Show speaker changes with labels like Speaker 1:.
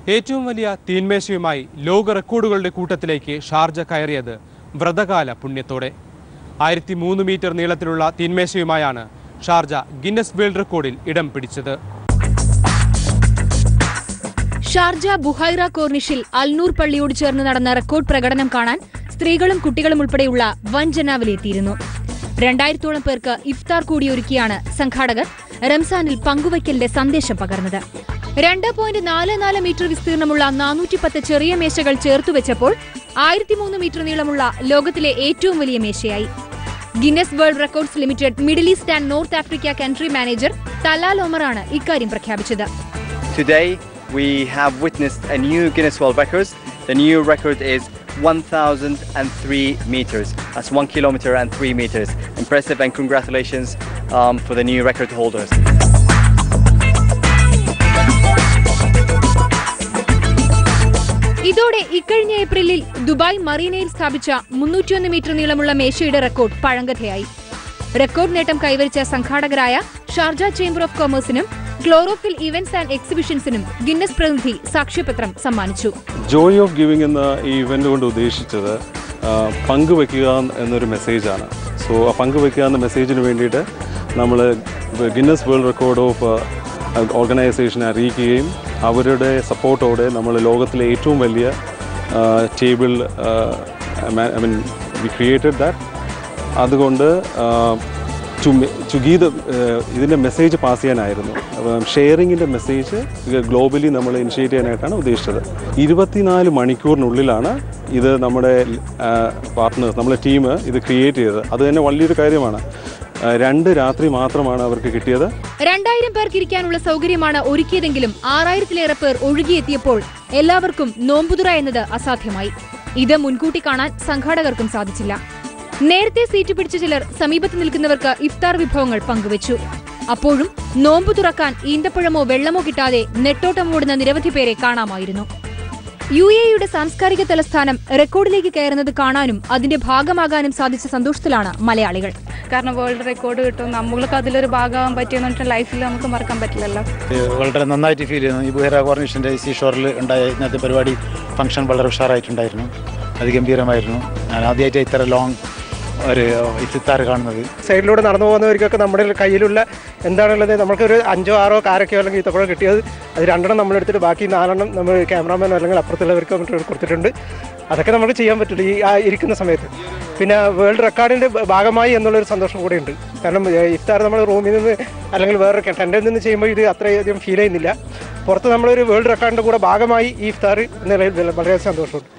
Speaker 1: ഏറ്റവും വലിയ തീന്മേശയുമായി ലോക റെക്കോർഡുകളുടെ കൂട്ടത്തിലേക്ക് ഷാർജ കയറിയത് വ്രതകാല പുണ്യത്തോടെ ആയിരത്തി മൂന്ന് മീറ്റർ നീളത്തിലുള്ള തീന്മേശയുമായാണ് ഷാർജ ഗിന്നസ് വേൾഡ് റെക്കോർഡിൽ ഇടം പിടിച്ചത്
Speaker 2: ഷാർജ ബുഹൈറ കോർണിഷിൽ അൽനൂർ പള്ളിയോട് ചേർന്ന് നടന്ന റെക്കോർഡ് പ്രകടനം കാണാൻ സ്ത്രീകളും കുട്ടികളും ഉൾപ്പെടെയുള്ള വൻ ജനാവലി എത്തിയിരുന്നു രണ്ടായിരത്തോളം പേർക്ക് ഇഫ്താർ കൂടി ഒരുക്കിയാണ് സംഘാടകർ റംസാനിൽ പങ്കുവയ്ക്കലിന്റെ സന്ദേശം പകർന്നത് രണ്ട് പോയിന്റ് നാല് നാല് മീറ്റർ വിസ്തീർണമുള്ള നാനൂറ്റി പത്ത് ചെറിയ മേശകൾ ചേർത്തുവെച്ചപ്പോൾ ആയിരത്തി മൂന്ന് മീറ്റർ നീളമുള്ള ലോകത്തിലെ ഏറ്റവും വലിയ മേശയായി Guinness world records limited middle east and north Africa country manager Talal ഒമറാണ് ഇക്കാര്യം പ്രഖ്യാപിച്ചത്
Speaker 3: Today we have witnessed a new Guinness World Records. The new record is 1,003 meters. That's one kilometer and three meters. Impressive and congratulations um, for the new record holders.
Speaker 2: ഇതോടെ ഇക്കഴിഞ്ഞ ഏപ്രിലിൽ Dubai മറീനയിൽ സ്ഥാപിച്ച മുന്നൂറ്റിയൊന്ന് metre നീളമുള്ള മേശയുടെ record പഴങ്കഥയായി record നേട്ടം കൈവരിച്ച സംഘാടകരായ Sharjah chamber of കൊമേഴ്സിനും ക്ലോറോഫിൽ ഇവന്റ്സ് ആൻഡ് എക്സിബിഷൻസിനും ഗിന്നസ് പ്രതിനിധി സാക്ഷ്യപത്രം സമ്മാനിച്ചു
Speaker 4: ജോയ് ഓഫ് ഗിവിംഗ് എന്ന ഈ ഇവൻ്റ് കൊണ്ട് ഉദ്ദേശിച്ചത് ആ, പങ്കുവെക്കുക എന്നൊരു മെസ്സേജാണ് സോ ആ പങ്കുവെക്കുക എന്ന മെസ്സേജിന് വേണ്ടിയിട്ട് നമ്മൾ ഗിന്നസ് വേൾഡ് റെക്കോർഡ് ഓഫ് ഓർഗനൈസേഷനെ അറിയിക്കുകയും അവരുടെ സപ്പോർട്ടോടെ നമ്മൾ ലോകത്തിലെ ഏറ്റവും വലിയ table I mean we created that അതുകൊണ്ട് ടു ടു ഗീ ദ ഇതിൻ്റെ മെസ്സേജ് പാസ് ചെയ്യാനായിരുന്നു ഷെയറിങ്ങിൻ്റെ മെസ്സേജ് ഗ്ലോബലി നമ്മൾ ഇനിഷ്യേറ്റ് ചെയ്യാനായിട്ടാണ് ഉദ്ദേശിച്ചത് ഇരുപത്തിനാല് മണിക്കൂറിനുള്ളിലാണ് ഇത് നമ്മുടെ പാർട്ട്നേഴ്സ് നമ്മുടെ ടീം ഇത് ക്രിയേറ്റ് ചെയ്തത് അത് തന്നെ വലിയൊരു കാര്യമാണ് ആ, രണ്ട് രാത്രി മാത്രമാണ് അവർക്ക് കിട്ടിയത്
Speaker 2: രണ്ടായിരം പേർക്ക് ഇരിക്കാനുള്ള സൗകര്യമാണ് ഒരുക്കിയതെങ്കിലും ആറായിരത്തിലേറെ പേർ ഒഴുകിയെത്തിയപ്പോൾ എല്ലാവർക്കും നോമ്പുതുറ എന്നത് അസാധ്യമായി ഇത് മുൻകൂട്ടി കാണാൻ സംഘാടകർക്കും സാധിച്ചില്ല നേരത്തെ സീറ്റ് പിടിച്ച ചിലർ സമീപത്ത് നിൽക്കുന്നവർക്ക് ഇഫ്താർ വിഭവങ്ങൾ പങ്കുവച്ചു അപ്പോഴും നോമ്പു തുറക്കാൻ ഈന്തപ്പഴമോ വെള്ളമോ കിട്ടാതെ നെട്ടോട്ടം ഓടുന്ന നിരവധി പേരെ കാണാമായിരുന്നു യു എയുടെ സാംസ്കാരിക തലസ്ഥാനം റെക്കോർഡിലേക്ക് കയറുന്നത് കാണാനും അതിന്റെ ഭാഗമാകാനും സാധിച്ച സന്തോഷത്തിലാണ് മലയാളികൾ
Speaker 5: കാരണം വേൾഡ് റെക്കോർഡ് കിട്ടും നമ്മൾക്ക് അതിലൊരു ഭാഗമാകാൻ പറ്റിയെന്ന് പറഞ്ഞിട്ട് ലൈഫിൽ നമുക്ക് മറക്കാൻ പറ്റില്ലല്ലോ
Speaker 6: വളരെ നന്നായിട്ട് ഫീൽ ചെയ്യുന്നു ഈ ബുഹേറ കോർണിഷൻ്റെ സീ ഷോറിൽ ഉണ്ടായ ഇന്നത്തെ പരിപാടി ഫംഗ്ഷൻ വളരെ ഉഷാറായിട്ടുണ്ടായിരുന്നു അതിഗംഭീരമായിരുന്നു ഞാൻ ആദ്യമായിട്ട് ഇത്ര ലോങ് ഒരു ഇത്തിത്താറ് കാണുന്നത്
Speaker 7: സൈഡിലൂടെ നടന്നു പോകുന്നവർക്കൊക്കെ നമ്മുടെ കയ്യിലുള്ള എന്താണുള്ളത് നമുക്കൊരു അഞ്ചോ ആറോ കാരൊക്കെയോ അല്ലെങ്കിൽ ഈത്തപ്പഴം കിട്ടിയത് അത് രണ്ടെണ്ണം നമ്മളെടുത്തിട്ട് ബാക്കി നാലെണ്ണം നമ്മൾ ക്യാമറാമാനോ അല്ലെങ്കിൽ അപ്പുറത്തുള്ളവർക്ക് മറ്റോ കൊടുത്തിട്ടുണ്ട് അതൊക്കെ നമുക്ക് ചെയ്യാൻ പറ്റില്ല ഈ ആ ഇരിക്കുന്ന സമയത്ത് പിന്നെ വേൾഡ് റെക്കോർഡിൻ്റെ ഭാഗമായി എന്നുള്ളൊരു സന്തോഷം കൂടെ ഉണ്ട് കാരണം ഏ, ഇഫ്താർ നമ്മൾ റൂമിൽ നിന്ന് അല്ലെങ്കിൽ വേറെ ടെൻറ്റിൽ നിന്ന് ചെയ്യുമ്പോൾ ഇത് അത്രയധികം ഫീൽ ചെയ്യുന്നില്ല പുറത്ത് നമ്മളൊരു വേൾഡ് റെക്കോർഡിൻ്റെ കൂടെ ഭാഗമായി ഈ ഇഫ്താർ എന്നുള്ളതിൽ വളരെ സന്തോഷമുണ്ട്